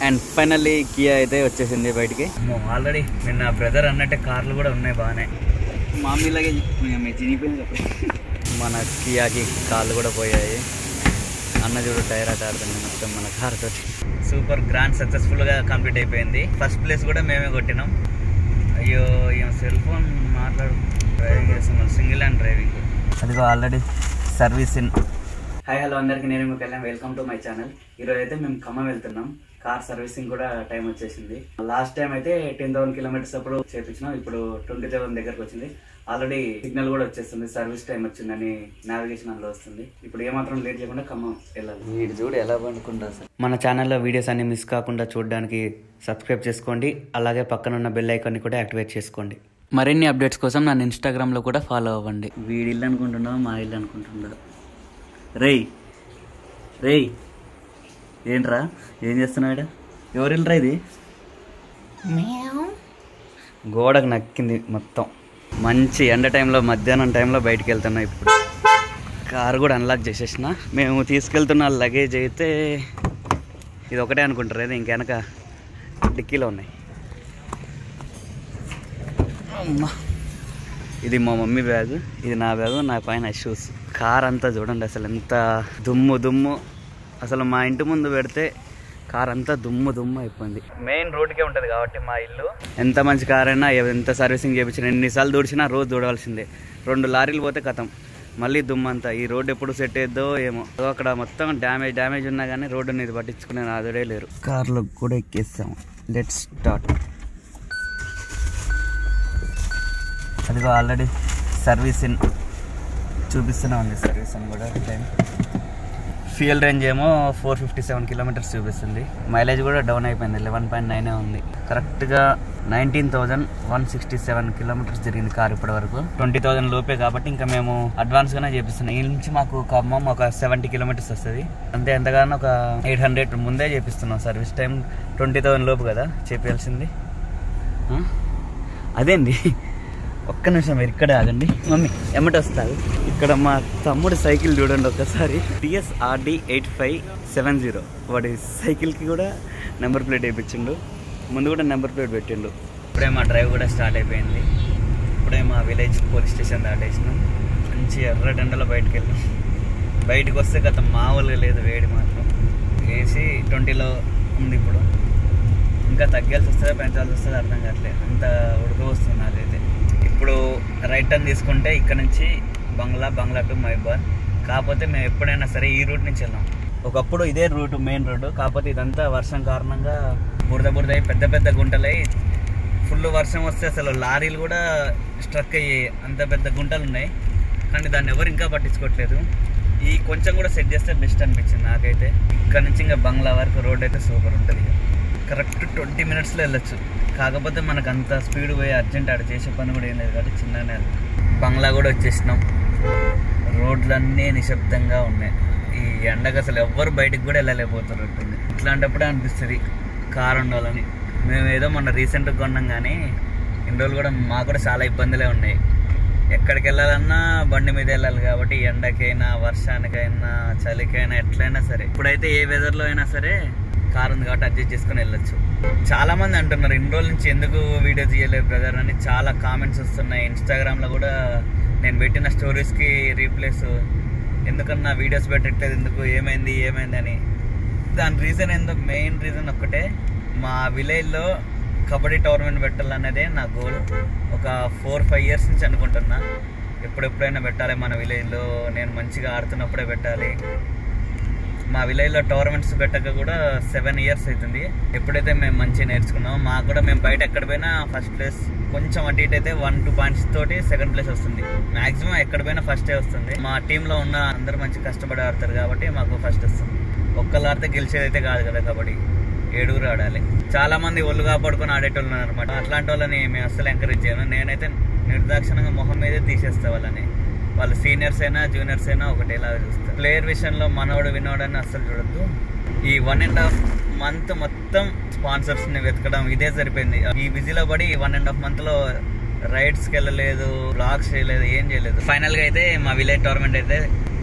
And finally Kia అయితే వచ్చేసింది బయటికి ఆల్రెడీ నిన్న బ్రదర్ అన్నట్టే కార్లు కూడా ఉన్నాయి బాగానే మామూలుగా చినిపోయింది మన కియాకి కార్లు కూడా పోయాయి అన్న చూడు టైర్ ఆట ఆడుతుంది మొత్తం మన కార్ తోటి సూపర్ గ్రాండ్ సక్సెస్ఫుల్గా కంప్లీట్ అయిపోయింది ఫస్ట్ ప్లేస్ కూడా మేమే కొట్టినాం అయ్యో ఈయన సెల్ ఫోన్ మాట్లాడు డ్రైవింగ్ చేస్తున్నాం సింగిల్ హ్యాండ్ డ్రైవింగ్ అదిగో already service in hi hello అందరికి నేను మీకు వెళ్ళాం వెల్కమ్ టు మై ఛానల్ ఈరోజు అయితే మేము ఖమ్మం వెళ్తున్నాం కార్ సర్వీసింగ్ కూడా టైం వచ్చేసింది లాస్ట్ టైం అయితే టెన్ థౌసండ్ కిలోమీటర్స్ అప్పుడు చేపించినాం ఇప్పుడు ట్వంటీ థౌసండ్ దగ్గరకు వచ్చింది ఆల్రెడీ సిగ్నల్ కూడా వచ్చేస్తుంది సర్వీస్ టైం వచ్చిందని నావిగేషన్ అందులో వస్తుంది ఇప్పుడు ఏమాత్రం లేట్ చేయకుండా ఖమ్మం వెళ్ళాలి వీడు చూడు ఎలా పండుకుంటా సార్ మన ఛానల్లో వీడియోస్ అన్ని మిస్ కాకుండా చూడడానికి సబ్స్క్రైబ్ చేసుకోండి అలాగే పక్కన ఉన్న బెల్ ఐకాన్ని కూడా యాక్టివేట్ చేసుకోండి మరిన్ని అప్డేట్స్ కోసం నన్ను ఇన్స్టాగ్రామ్లో కూడా ఫాలో అవ్వండి వీడి ఇల్లు అనుకుంటున్నావు మా ఇల్లు అనుకుంటున్నావు రేయ్ రేయ్ ఏంట్రా ఏం చేస్తున్నాడు ఎవరు ఇల్లరా ఇది గోడకు నక్కింది మొత్తం మంచి ఎండ టైంలో మధ్యాహ్నం టైంలో బయటికి వెళ్తున్నా ఇప్పుడు కారు కూడా అన్లాక్ చేసేసిన మేము తీసుకెళ్తున్న లగేజ్ అయితే ఇది ఒకటే అనుకుంటారు అది ఇంకెనక డిక్కీలో ఉన్నాయి అమ్మా ఇది మా మమ్మీ బ్యాగ్ ఇది నా బ్యాగ్ నా పైన షూస్ కార్ అంతా చూడండి అసలు ఎంత దుమ్ము దుమ్ము అసలు మా ఇంటి ముందు పెడితే కార్ అంతా దుమ్ము దుమ్ము అయిపోయింది మెయిన్ రోడ్కే ఉంటుంది కాబట్టి మా ఇల్లు ఎంత మంచి కార్ అయినా ఎంత సర్వీసింగ్ చేయించినా ఎన్నిసార్లు దూడిచినా రోజు దూడవలసిందే రెండు లారీలు పోతే కథం మళ్ళీ దుమ్ము అంతా ఈ రోడ్డు ఎప్పుడు సెట్ అయ్యద్దో ఏమో సో అక్కడ మొత్తం డ్యామేజ్ డ్యామేజ్ ఉన్నా కానీ రోడ్డుని ఇది పట్టించుకునే నాదుడే లేరు కార్లో కూడా ఎక్కేస్తాము లెట్ స్టార్ట్ అదిగో ఆల్రెడీ సర్వీస్ ఇన్ చూపిస్తూనే ఉంది సర్వీస్ అని కూడా టైం ఫ్యూయల్ రేంజ్ ఏమో ఫోర్ ఫిఫ్టీ సెవెన్ కిలోమీటర్స్ చూపిస్తుంది మైలేజ్ కూడా డౌన్ అయిపోయింది లెవెన్ పాయింట్ నైనే ఉంది కరెక్ట్గా nineteen thousand one sixty seven kilometres జరిగింది కార్ ఇప్పటి వరకు ట్వంటీ థౌసండ్ లోపే కాబట్టి ఇంకా మేము అడ్వాన్స్గానే చేపిస్తున్నాం ఈ నుంచి మాకు ఖమ్మం ఒక సెవెంటీ కిలోమీటర్స్ వస్తుంది అంతే ఎంతగానో ఒక ఎయిట్ హండ్రెడ్ ముందే చేపిస్తున్నాం సర్వీస్ టైం ట్వంటీ థౌసండ్ లోపు కదా చేపించాల్సింది ఆ? అదేంది ఒక్క నిమిషం మీరు ఇక్కడే ఆగండి మమ్మీ ఎమ్మటి వస్తారు ఇక్కడ మా తమ్ముడు సైకిల్ చూడండి ఒక్కసారి TS RD eight five seven zero వాడి సైకిల్కి కూడా నెంబర్ ప్లేట్ వేయించిండు ముందు కూడా నెంబర్ ప్లేట్ పెట్టిండు ఇప్పుడే మా డ్రైవ్ కూడా స్టార్ట్ అయిపోయింది ఇప్పుడే మా విలేజ్ పోలీస్ స్టేషన్ దాటేసినాం మంచి ఎర్రటెండలో బయటకు వెళ్ళాం బయటకు వస్తే గత మామూలుగా లేదు వేడి మాత్రం వేసి ట్వంటీలో ఉంది ఇప్పుడు ఇంకా తగ్గాల్సి వస్తుందా పెంచాల్సి వస్తుందో అర్థం కావట్లేదు అంత ఉడక వస్తుంది నాకైతే ఇప్పుడు రైట్ టర్న్ తీసుకుంటే ఇక్కడ నుంచి బంగ్లా బంగ్లా టు మైబార్ కాకపోతే మేము ఎప్పుడైనా సరే ఈ రూట్ నుంచి వెళ్ళాం ఒకప్పుడు ఇదే రూట్ మెయిన్ రోడ్డు కాకపోతే ఇదంతా వర్షం కారణంగా బురద బురద అయి పెద్ద పెద్ద గుంటలై ఫుల్ వర్షం వస్తే అసలు లారీలు కూడా స్ట్రక్ అయ్యాయి అంత పెద్ద గుంటలు ఉన్నాయి కానీ దాన్ని ఎవరు ఇంకా పట్టించుకోవట్లేదు ఈ కొంచెం కూడా సెట్ చేస్తే బెస్ట్ అనిపించింది నాకైతే ఇక్కడ నుంచి ఇంకా బంగ్లా వరకు రోడ్ అయితే సూపర్ ఉంటుంది కరెక్ట్ ట్వంటీ మినిట్స్లో వెళ్ళొచ్చు కాకపోతే మనకు అంత స్పీడ్ పోయి అర్జెంట్ ఆడ చేసే పని కూడా ఏం లేదు కాబట్టి చిన్ననే వెళ్తాం. బంగ్లా కూడా వచ్చేసినాం రోడ్లన్నీ నిశ్శబ్దంగా ఉన్నాయి ఈ ఎండకు అసలు ఎవ్వరు బయటికి కూడా వెళ్ళలేకపోతారు ఉంటుంది ఇట్లాంటప్పుడే అనిపిస్తుంది కార్ ఉండాలని మేము ఏదో మొన్న రీసెంట్గా కొన్నాం కానీ ఇన్ని రోజులు కూడా మాకు కూడా చాలా ఇబ్బందులే ఉన్నాయి ఎక్కడికి వెళ్ళాలన్నా బండి మీద వెళ్ళాలి కాబట్టి ఎండకైనా వర్షానికైనా చలికైనా ఎట్లయినా సరే ఇప్పుడైతే ఏ వెదర్లో అయినా సరే కార్ ఉంది కాబట్టి అడ్జస్ట్ చేసుకొని వెళ్ళొచ్చు చాలా మంది అంటున్నారు ఇన్ని రోజుల నుంచి ఎందుకు వీడియో తీయలేదు బ్రదర్ అని చాలా కామెంట్స్ వస్తున్నాయి ఇన్స్టాగ్రామ్లో కూడా నేను పెట్టిన స్టోరీస్కి రీప్లేస్ ఎందుకన్నా వీడియోస్ పెట్టట్లేదు ఎందుకు ఏమైంది ఏమైంది అని దాని రీజన్ ఏందో మెయిన్ రీజన్ ఒక్కటే మా విలేజ్లో కబడ్డీ టోర్నమెంట్ పెట్టాలనేదే నా గోల్ ఒక ఫోర్ ఫైవ్ ఇయర్స్ నుంచి అనుకుంటున్నా ఎప్పుడెప్పుడైనా పెట్టాలి మన విలేజ్లో నేను మంచిగా ఆడుతున్నప్పుడే పెట్టాలి మా విలేజ్లో టోర్నమెంట్స్ పెట్టక కూడా సెవెన్ ఇయర్స్ అవుతుంది ఎప్పుడైతే మేము మంచిగా నేర్చుకున్నామో మాకు కూడా మేము బయట ఎక్కడ పోయినా ఫస్ట్ ప్లేస్ కొంచెం అటు ఇటు అయితే వన్ టూ పాయింట్స్ తోటి సెకండ్ ప్లేస్ వస్తుంది మాక్సిమం ఎక్కడ పోయినా ఫస్టే వస్తుంది మా టీంలో ఉన్న అందరు మంచి కష్టపడి ఆడతారు కాబట్టి మాకు ఫస్ట్ వస్తుంది ఒక్కళ్ళు ఆడితే గెలిచేది అయితే కాదు కదా కబడ్డీ ఏడుగురు ఆడాలి చాలా మంది ఒళ్ళు కాపాడుకొని ఆడేటోళ్ళు అనమాట అట్లాంటి వాళ్ళని మేము అస్సలు ఎంకరేజ్ చేయను నేనైతే నిర్దాక్షిణంగా మొహం మీదే తీసేస్తా వాళ్ళని వాళ్ళు సీనియర్స్ అయినా జూనియర్స్ అయినా ఒకటేలాగా చూస్తారు ప్లేయర్ విషయంలో మనోడు వినోడు అని అస్సలు చూడొద్దు ఈ వన్ అండ్ హాఫ్ మంత్ మొత్తం స్పాన్సర్స్ ని వెతకడం ఇదే సరిపోయింది ఈ బిజీలో పడి వన్ అండ్ హాఫ్ మంత్ లో రైడ్స్కి వెళ్ళలేదు బ్లాగ్స్ చేయలేదు ఏం చేయలేదు ఫైనల్ గా అయితే మా విలేజ్ టోర్నమెంట్ అయితే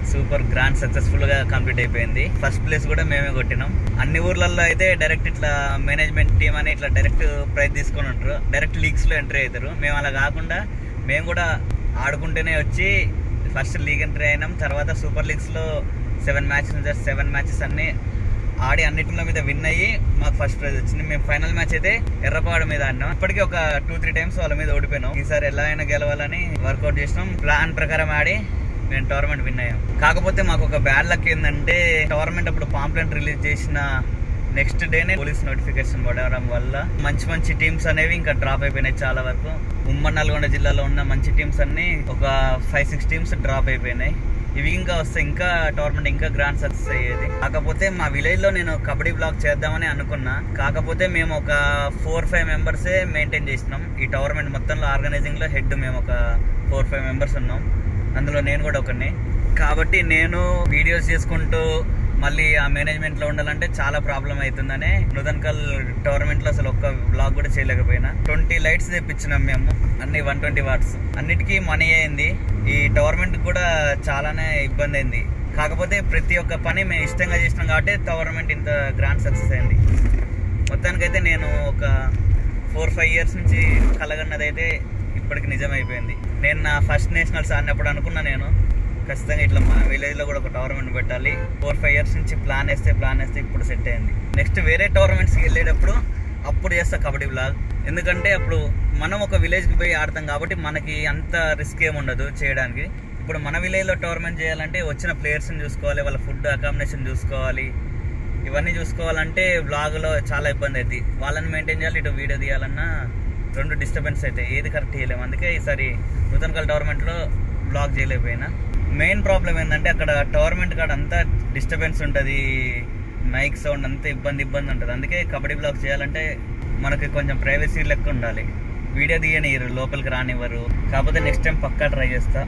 సూపర్ గ్రాండ్ సక్సెస్ఫుల్ గా కంప్లీట్ అయిపోయింది ఫస్ట్ ప్లేస్ కూడా మేమే కొట్టినాం అన్ని ఊర్లలో అయితే డైరెక్ట్ ఇట్లా మేనేజ్మెంట్ టీం అని ఇట్లా డైరెక్ట్ ప్రైజ్ తీసుకొని ఉంటారు డైరెక్ట్ లీగ్స్ లో ఎంట్రీ అవుతారు మేము అలా కాకుండా మేము కూడా ఆడుకుంటూనే వచ్చి ఫస్ట్ లీగ్ ఎంట్రీ అయినాం తర్వాత సూపర్ లీగ్స్ లో సెవెన్ మ్యాచెస్ సెవెన్ మ్యాచెస్ అన్ని ఆడి అన్నిటిలో మీద విన్ అయ్యి మాకు ఫస్ట్ ప్రైజ్ వచ్చింది మేము ఫైనల్ మ్యాచ్ అయితే ఎర్రపాడు మీద ఆడినాం ఇప్పటికీ ఒక టూ త్రీ టైమ్స్ వాళ్ళ మీద ఓడిపోయినాం ఈసారి ఎలా అయినా గెలవాలని వర్కౌట్ చేసినాం ప్లాన్ ప్రకారం ఆడి మేము టోర్నమెంట్ విన్ అయ్యాం కాకపోతే మాకు ఒక బ్యాడ్ లక్ ఏంటంటే టోర్నమెంట్ అప్పుడు పాంప్లెంట్ రిలీజ్ చేసిన నెక్స్ట్ డేనే పోలీస్ నోటిఫికేషన్ పడడం వల్ల మంచి మంచి టీమ్స్ అనేవి ఇంకా డ్రాప్ అయిపోయినాయి చాలా వరకు ఉమ్మడి నల్గొండ జిల్లాలో ఉన్న మంచి టీమ్స్ అన్ని ఒక ఫైవ్ సిక్స్ టీమ్స్ డ్రాప్ అయిపోయినాయి ఇవి ఇంకా వస్తే ఇంకా టోర్నమెంట్ ఇంకా గ్రాండ్ సక్సెస్ అయ్యేది కాకపోతే మా విలేజ్ లో నేను కబడ్డీ బ్లాక్ చేద్దామని అనుకున్నా కాకపోతే మేము ఒక ఫోర్ ఫైవ్ మెంబర్సే మెయింటైన్ చేసినాం ఈ టోర్నమెంట్ మొత్తంలో ఆర్గనైజింగ్ లో హెడ్ మేము ఒక ఫోర్ ఫైవ్ మెంబర్స్ ఉన్నాం అందులో నేను కూడా ఒకరిని కాబట్టి నేను వీడియోస్ చేసుకుంటూ మళ్ళీ ఆ మేనేజ్మెంట్ లో ఉండాలంటే చాలా ప్రాబ్లం అవుతుందనే నూతన్కల్ టోర్నమెంట్ లో అసలు ఒక్క బ్లాగ్ కూడా చేయలేకపోయినా ట్వంటీ లైట్స్ తెప్పించినాం మేము అన్ని వన్ ట్వంటీ వాట్స్ అన్నిటికీ మనీ అయింది ఈ టోర్నమెంట్ కూడా చాలానే ఇబ్బంది అయింది కాకపోతే ప్రతి ఒక్క పని మేము ఇష్టంగా చేసినాం కాబట్టి టోర్నమెంట్ ఇంత గ్రాండ్ సక్సెస్ అయింది మొత్తానికైతే నేను ఒక ఫోర్ ఫైవ్ ఇయర్స్ నుంచి కలగన్నది అయితే ఇప్పటికి నిజమైపోయింది నేను నా ఫస్ట్ నేషనల్స్ ఆడినప్పుడు అనుకున్నా నేను ఖచ్చితంగా ఇట్లా మా విలేజ్లో కూడా ఒక టోర్నమెంట్ పెట్టాలి ఫోర్ ఫైవ్ ఇయర్స్ నుంచి ప్లాన్ వేస్తే ప్లాన్ వేస్తే ఇప్పుడు సెట్ అయింది నెక్స్ట్ వేరే టోర్నమెంట్స్కి వెళ్ళేటప్పుడు అప్పుడు చేస్తా కబడ్డీ బ్లాగ్ ఎందుకంటే అప్పుడు మనం ఒక విలేజ్కి పోయి ఆడతాం కాబట్టి మనకి అంత రిస్క్ ఏమి ఉండదు చేయడానికి ఇప్పుడు మన విలేజ్లో టోర్నమెంట్ చేయాలంటే వచ్చిన ప్లేయర్స్ని చూసుకోవాలి వాళ్ళ ఫుడ్ అకామిడేషన్ చూసుకోవాలి ఇవన్నీ చూసుకోవాలంటే బ్లాగ్లో చాలా ఇబ్బంది అవుతుంది వాళ్ళని మెయింటైన్ చేయాలి ఇటు వీడియో తీయాలన్నా రెండు డిస్టర్బెన్స్ అయితే ఏది కరెక్ట్ చేయలేము అందుకే ఈసారి నూతనకల్ టోర్నమెంట్లో బ్లాగ్ చేయలేకపోయినా మెయిన్ ప్రాబ్లం ఏంటంటే అక్కడ టోర్నమెంట్ కాడ అంతా డిస్టర్బెన్స్ ఉంటుంది మైక్ సౌండ్ అంతా ఇబ్బంది ఇబ్బంది ఉంటుంది అందుకే కబడ్డీ బ్లాగ్ చేయాలంటే మనకి కొంచెం ప్రైవసీ లెక్క ఉండాలి వీడియో తీయనివ్వరు లోపలికి రానివ్వరు కాకపోతే నెక్స్ట్ టైం పక్కా ట్రై చేస్తా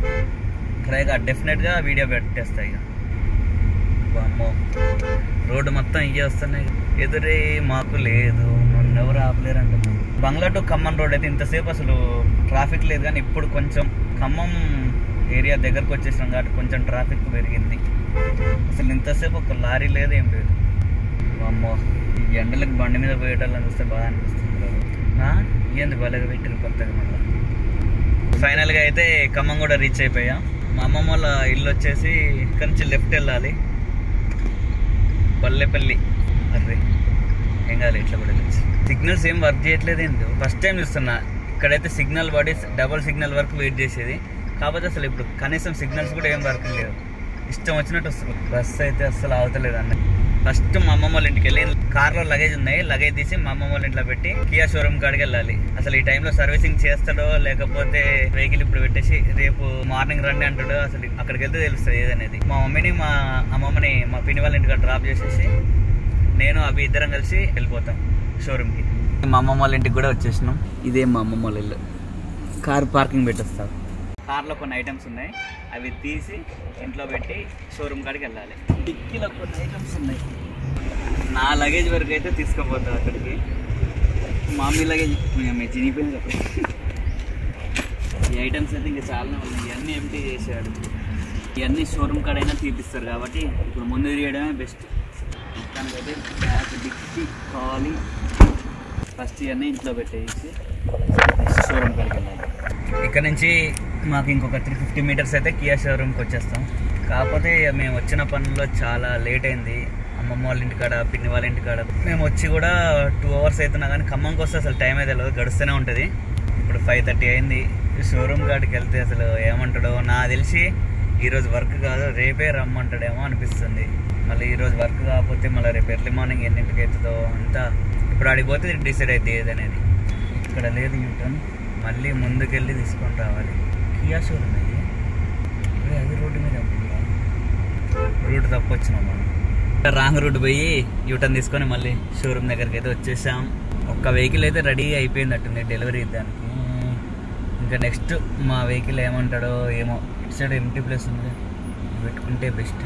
ట్రైగా డెఫినెట్గా వీడియో పెట్టేస్తా ఇక అమ్మో రోడ్డు మొత్తం ఇవే వస్తున్నాయి ఎదురే మాకు లేదు నన్నెవరు ఆపలేరు అంటున్నాను బంగ్లా టు ఖమ్మం రోడ్ అయితే ఇంతసేపు అసలు ట్రాఫిక్ లేదు కానీ ఇప్పుడు కొంచెం ఖమ్మం ఏరియా దగ్గరకు వచ్చేసినాం కాబట్టి కొంచెం ట్రాఫిక్ పెరిగింది అసలు ఇంతసేపు ఒక లారీ లేదు ఏం లేదు అమ్మో ఈ ఎండలకు బండి మీద పోయేటోళ్ళని చూస్తే బాగా అనిపిస్తుంది ఆ? ఏంది బాగా పెట్టింది కొత్తగా మళ్ళీ ఫైనల్గా అయితే ఖమ్మం కూడా రీచ్ అయిపోయా మా అమ్మమ్మ వాళ్ళ ఇల్లు వచ్చేసి ఇక్కడ నుంచి లెఫ్ట్ వెళ్ళాలి పల్లెపల్లి అర్రే ఏం కాదు ఇట్లా కూడా వెళ్ళచ్చు సిగ్నల్స్ ఏం వర్క్ చేయట్లేదు ఏంది ఫస్ట్ టైం చూస్తున్నా ఇక్కడైతే సిగ్నల్ పడి డబుల్ సిగ్నల్ వరకు వెయిట్ చేసేది కాకపోతే అసలు ఇప్పుడు కనీసం సిగ్నల్స్ కూడా ఏం వర్క్ లేవు ఇష్టం వచ్చినట్టు వస్తుంది బస్ అయితే అసలు అవతలేదు అన్న ఫస్ట్ మా అమ్మమ్మ వాళ్ళ ఇంటికి వెళ్ళి కార్లో లగేజ్ ఉన్నాయి లగేజ్ తీసి మా అమ్మమ్మ వాళ్ళ ఇంట్లో పెట్టి కియా షోరూమ్ కాడికి వెళ్ళాలి అసలు ఈ టైంలో సర్వీసింగ్ చేస్తాడో లేకపోతే వెహికల్ ఇప్పుడు పెట్టేసి రేపు మార్నింగ్ రండి అంటాడో అసలు అక్కడికి వెళ్తే తెలుస్తుంది ఏదనేది మా మమ్మీని మా అమ్మమ్మని మా పిన్ని వాళ్ళ ఇంటికి డ్రాప్ చేసేసి నేను అవి ఇద్దరం కలిసి వెళ్ళిపోతాం షోరూమ్కి మా అమ్మమ్మ వాళ్ళ ఇంటికి కూడా వచ్చేసినాం ఇదే మా అమ్మమ్మ వాళ్ళ ఇల్లు కార్ పార్కింగ్ పెట్టేస్తారు కార్లో కొన్ని ఐటమ్స్ ఉన్నాయి అవి తీసి ఇంట్లో పెట్టి షోరూమ్ కాడికి వెళ్ళాలి డిక్కీలో కొన్ని ఐటమ్స్ ఉన్నాయి నా లగేజ్ వరకు అయితే తీసుకుపోతా అక్కడికి మామీ లగేజ్ మేము చినిపోయింది అప్పుడు ఈ ఐటమ్స్ అయితే ఇంకా చాలా ఉన్నాయి ఇవన్నీ ఎంటీ చేసాడు ఇవన్నీ షోరూమ్ కాడైనా తీపిస్తారు కాబట్టి ఇప్పుడు ముందు తీయడమే బెస్ట్ మొత్తానికైతే బ్యాగ్ డిక్కి కాలి ఫస్ట్ ఇవన్నీ ఇంట్లో పెట్టేసి షోరూమ్ కాడికి వెళ్ళాలి ఇక్కడ నుంచి మాకు ఇంకొక త్రీ ఫిఫ్టీ మీటర్స్ అయితే కియా షోరూమ్కి వచ్చేస్తాం కాకపోతే ఇక మేము వచ్చిన పనుల్లో చాలా లేట్ అయింది అమ్మమ్మ వాళ్ళ ఇంటికాడ పిన్ని వాళ్ళ ఇంటికాడ మేము వచ్చి కూడా టూ అవర్స్ అవుతున్నా కానీ ఖమ్మంకి వస్తే అసలు టైం అయితే తెలియదు గడుస్తూనే ఉంటుంది ఇప్పుడు ఫైవ్ థర్టీ అయింది షోరూమ్ కాడికి వెళ్తే అసలు ఏమంటాడో నాకు తెలిసి ఈరోజు వర్క్ కాదు రేపే రమ్మంటాడేమో అనిపిస్తుంది మళ్ళీ ఈరోజు వర్క్ కాకపోతే మళ్ళీ రేపు ఎర్లీ మార్నింగ్ ఎన్నింటికి అవుతుందో అంతా ఇప్పుడు ఆడికి పోతే డిసైడ్ అవుతుంది ఏదనేది ఇక్కడ లేదు యూటర్న్ మళ్ళీ ముందుకెళ్ళి తీసుకొని రావాలి కియా షోరూమ్ ఇది ఇప్పుడు అది రోడ్డు మీద ఉంటుందా రూట్ తప్పు వచ్చినాం మనం రాంగ్ రూట్ పోయి యూటర్న్ తీసుకొని మళ్ళీ షోరూమ్ దగ్గరికి అయితే వచ్చేసాం ఒక్క వెహికల్ అయితే రెడీ అయిపోయింది అట్టుంది డెలివరీ ఇద్దానికి ఇంకా నెక్స్ట్ మా వెహికల్ ఏమంటాడో ఏమో ఇటు సైడ్ ఎంటీ ప్లేస్ ఉంది పెట్టుకుంటే best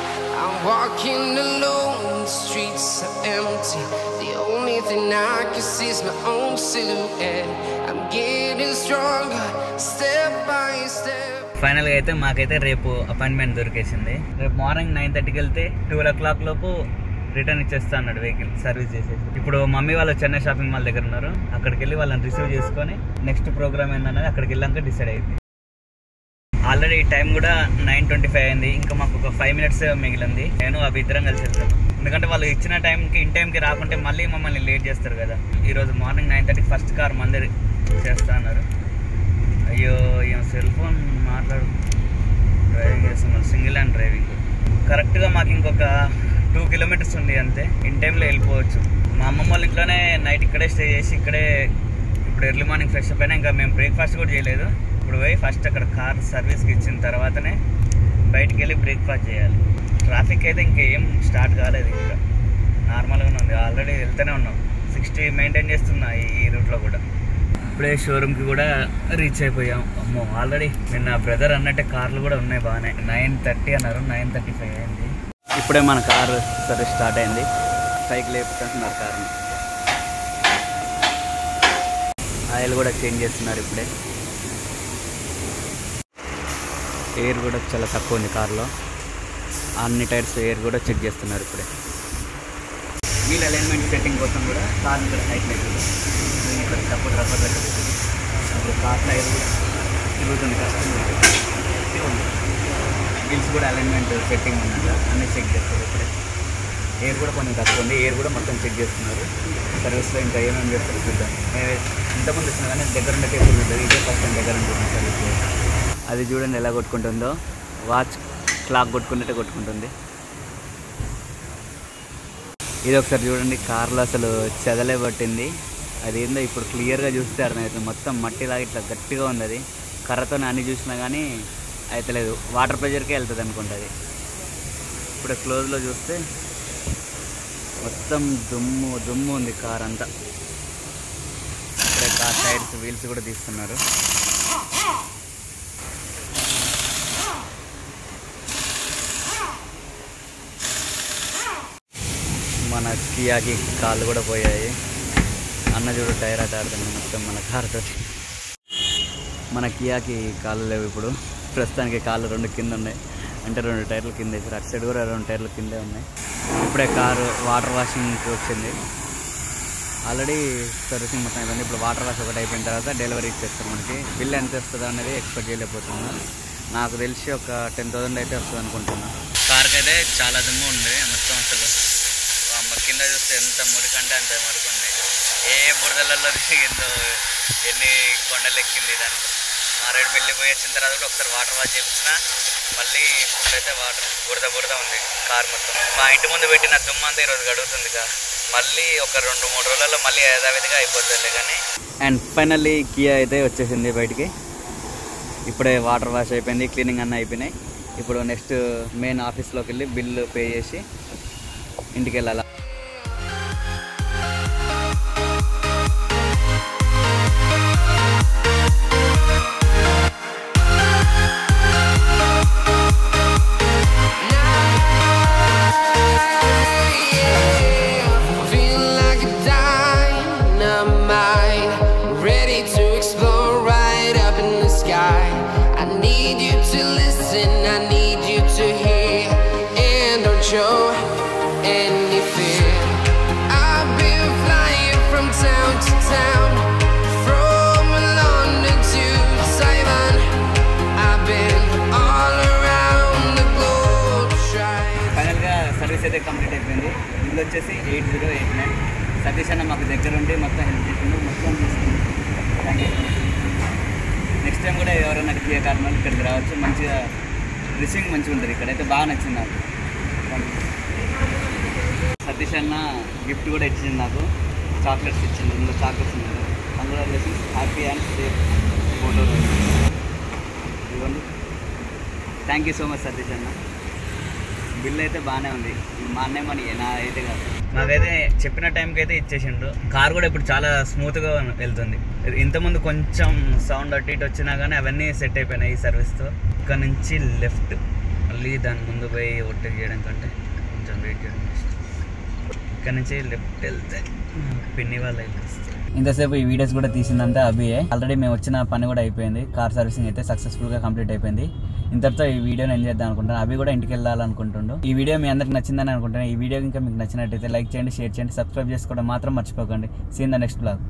I'm walking alone, the streets are empty. The only thing I can sees my own silhouette. I'm getting stronger, step by step. ఫైనల్గా అయితే మాకైతే రేపు అపాయింట్మెంట్ దొరికేసింది రేపు మార్నింగ్ నైన్ థర్టీకి వెళ్తే ట్వెల్వ్ ఓ క్లాక్ లోపు రిటర్న్ ఇచ్చేస్తా అన్నాడు వెహికల్ సర్వీస్ చేసేసి ఇప్పుడు మమ్మీ వాళ్ళు చెన్నై షాపింగ్ మాల్ దగ్గర ఉన్నారు అక్కడికి వెళ్ళి వాళ్ళని రిసీవ్ చేసుకొని నెక్స్ట్ ప్రోగ్రామ్ ఏందన్నది అక్కడికి వెళ్ళాక డిసైడ్ అయింది ఆల్రెడీ టైం కూడా నైన్ ట్వంటీ ఫైవ్ అయింది ఇంకా మాకు ఒక ఫైవ్ మినిట్స్ మిగిలింది నేను అవి ఇద్దరం కలిసి వెళ్తాను ఎందుకంటే వాళ్ళు ఇచ్చిన టైంకి ఇన్ టైంకి రాకుంటే మళ్ళీ మమ్మల్ని లేట్ చేస్తారు కదా ఈరోజు morning nine thirty first car మంది చేస్తా అన్నారు అయ్యో ఏం సెల్ ఫోన్ మాట్లాడు డ్రైవింగ్ చేస్తున్నాం సింగిల్ హ్యాండ్ డ్రైవింగ్ కరెక్ట్గా మాకు ఇంకొక టూ కిలోమీటర్స్ ఉంది అంతే ఇన్ టైంలో వెళ్ళిపోవచ్చు మా అమ్మమ్మ వాళ్ళ ఇంట్లోనే నైట్ ఇక్కడే స్టే చేసి ఇక్కడే ఇప్పుడు ఎర్లీ మార్నింగ్ ఫ్రెష్ అప్ అయినా ఇంకా మేము బ్రేక్ఫాస్ట్ కూడా చేయలేదు ఇప్పుడు పోయి ఫస్ట్ అక్కడ కార్ సర్వీస్కి ఇచ్చిన తర్వాతనే బయటికి వెళ్ళి బ్రేక్ఫాస్ట్ చేయాలి ట్రాఫిక్ అయితే ఇంకేం స్టార్ట్ కాలేదు ఇంకా నార్మల్గానే ఉంది ఆల్రెడీ వెళ్తూనే ఉన్నాం సిక్స్టీ మెయింటైన్ చేస్తున్నా ఈ ఈ రూట్లో కూడా ఇప్పుడే షోరూమ్కి కూడా రీచ్ అయిపోయాం అమ్మో ఆల్రెడీ నిన్న బ్రదర్ అన్నట్టే కార్లు కూడా ఉన్నాయి బాగానే నైన్ థర్టీ అన్నారు నైన్ థర్టీ ఫైవ్ అయింది ఇప్పుడే మన కారు సరే స్టార్ట్ అయింది పైకి లేపుతున్నారు కార్ని ఆయిల్ కూడా చేంజ్ చేస్తున్నారు ఇప్పుడే ఎయిర్ కూడా చాలా తక్కువ ఉంది కార్లో అన్ని టైర్స్ ఎయిర్ కూడా చెక్ చేస్తున్నారు ఇప్పుడే వీల్ అలైన్మెంట్ సెట్టింగ్ కోసం కూడా కార్ ఇక్కడ హైట్ లేదు ఇక్కడ సపోర్ట్ రబ్బర్ పెట్టదు ఇప్పుడు కార్ టైర్ కూడా తిరుగుతుంది కష్టం వీల్స్ కూడా అలైన్మెంట్ సెట్టింగ్ ఉందంట అన్నీ చెక్ చేస్తారు ఇప్పుడే ఎయిర్ కూడా కొంచెం తక్కువ ఉంది ఎయిర్ కూడా మొత్తం చెక్ చేస్తున్నారు సర్వీస్లో ఇంకా ఏమేమి చేస్తారు చూద్దాం ఏ- ఇంతకుముందు వచ్చినా కానీ దగ్గర ఉండే కేసు ఉంటుంది ఇదే ఫస్ట్ టైం దగ్గర ఉంటుంది సర్వీస్ అది చూడండి ఎలా కొట్టుకుంటుందో వాచ్ క్లాక్ కొట్టుకున్నట్టే కొట్టుకుంటుంది ఇది ఒకసారి చూడండి కార్లో అసలు చెదలే పట్టింది అది ఏందో ఇప్పుడు క్లియర్గా చూస్తే అర్థమవుతుంది మొత్తం మట్టిలాగా ఇట్లా గట్టిగా ఉంది అది కర్రతో అన్ని చూసినా కానీ అయితలేదు వాటర్ ప్రెషర్కే వెళ్తుంది అనుకుంటుంది ఇప్పుడు క్లోజ్లో చూస్తే మొత్తం దుమ్ము దుమ్ము ఉంది కార్ అంతా ఇప్పుడే కార్ టైర్స్ వీల్స్ కూడా తీస్తున్నారు మన కియాకి కాళ్ళు కూడా పోయాయి అన్న చూడు టైర్ ఆట ఆడుతున్నాడు మొత్తం మన కార్తో మన కియాకి కాళ్ళు లేవు ఇప్పుడు ప్రస్తుతానికి కాళ్ళు రెండు కింద ఉన్నాయి అంటే రెండు టైర్లు కింద వేసారు అటు సైడ్ కూడా రెండు టైర్లు కిందే ఉన్నాయి ఇప్పుడే కారు వాటర్ వాషింగ్కి వచ్చింది ఆల్రెడీ సర్వీసింగ్ మొత్తం అయిపోయింది ఇప్పుడు వాటర్ వాష్ ఒకటి అయిపోయిన తర్వాత డెలివరీ ఇచ్చేస్తారు మనకి బిల్ ఎంత వస్తుందో అనేది ఎక్స్పెక్ట్ చేయలేకపోతున్నా నాకు తెలిసి ఒక టెన్ థౌసండ్ అయితే వస్తుంది అనుకుంటున్నా కార్కి అయితే చాలా దుమ్ము ఉంది మొత్తం అసలు అమ్మ కింద చూస్తే ఎంత మురికంటే అంత మురికుంది ఏ బురదలలో ఎంతో ఎన్ని కొండలు ఎక్కింది ఇదంతా మారేడు మిల్లి పోయి వచ్చిన తర్వాత కూడా ఒకసారి వాటర్ వాష్ చేయించిన మళ్ళీ ఇప్పుడైతే వాటర్ బురద బురద ఉంది కార్ మొత్తం మా ఇంటి ముందు పెట్టిన దుమ్ము అంతా ఈరోజు గడుగుతుంది కా మళ్ళీ ఒక రెండు మూడు రోజులలో మళ్ళీ యథావిధిగా అయిపోతుంది కానీ అండ్ ఫైనల్లీ కియా అయితే వచ్చేసింది బయటికి ఇప్పుడే వాటర్ వాష్ అయిపోయింది క్లీనింగ్ అన్నీ అయిపోయినాయి ఇప్పుడు నెక్స్ట్ మెయిన్ ఆఫీస్లోకి వెళ్ళి బిల్లు పే చేసి ఇంటికి వెళ్ళాలి Feel like a dynamite, ready to explode right up in the sky. I need you to listen, I need you to hear, and don't show any fear. I've been flying from town to town, from London to Taiwan. I've been all around the globe trying. ఫైనల్గా service అయితే complete అయిపోయింది bill వచ్చేసి eight zero eight nine Satish అన్న మాకు దగ్గర ఉండి మొత్తం help చేసిండు మొత్తం థ్యాంక్ యూ నెక్స్ట్ టైం కూడా ఎవరైనా కియా కార్ వాళ్ళు ఇక్కడికి రావచ్చు మంచిగా రిసీవింగ్ మంచిగా ఉంటుంది ఇక్కడైతే బాగా నచ్చింది నాకు Thank you. సతీష్ అన్న గిఫ్ట్ కూడా ఇచ్చింది నాకు చాక్లెట్స్ ఇచ్చింది ఇందులో చాక్లెట్స్ ఉన్నాయి congratulations happy and safe photo ఇవ్వండి thank you so much Satish అన్న బిల్ అయితే బాగానే ఉంది మా అన్నయ్య మనీ నా అయితే కాదు నాకైతే చెప్పిన టైంకి అయితే ఇచ్చేసిండు కార్ కూడా ఇప్పుడు చాలా స్మూత్గా వెళ్తుంది ఇంతకుముందు కొంచెం సౌండ్ అటు ఇటు వచ్చినా కానీ అవన్నీ సెట్ అయిపోయినాయి ఈ సర్వీస్తో ఇక్కడ నుంచి లెఫ్ట్ మళ్ళీ దాని ముందు పోయి ఒట్టి చేయడం కంటే కొంచెం వెయిట్ చేయడం best. ఇక్కడ నుంచి లెఫ్ట్ వెళ్తే పిన్ని వాళ్ళ ఇల్లు వస్తుంది. ఇంతసేపు ఈ వీడియోస్ కూడా తీసిందంతా అభియే ఆల్రెడీ మేము వచ్చిన పని కూడా అయిపోయింది కార్ సర్వీసింగ్ అయితే సక్సెస్ఫుల్గా కంప్లీట్ అయిపోయింది ఇంతటితో ఈ వీడియోని ఎంజాయ్ చేద్దాం అనుకుంటాను అవి కూడా ఇంటికి వెళ్ళాలనుకుంటుండు ఈ వీడియో మీ అందరికి నచ్చిందని అనుకుంటాను ఈ వీడియో ఇంకా మీకు నచ్చినట్టయితే లైక్ చేయండి షేర్ చేయండి సబ్స్క్రైబ్ చేసుకోవడం మాత్రం మర్చిపోకండి సీన్ ద నెక్స్ట్ బ్లాగ్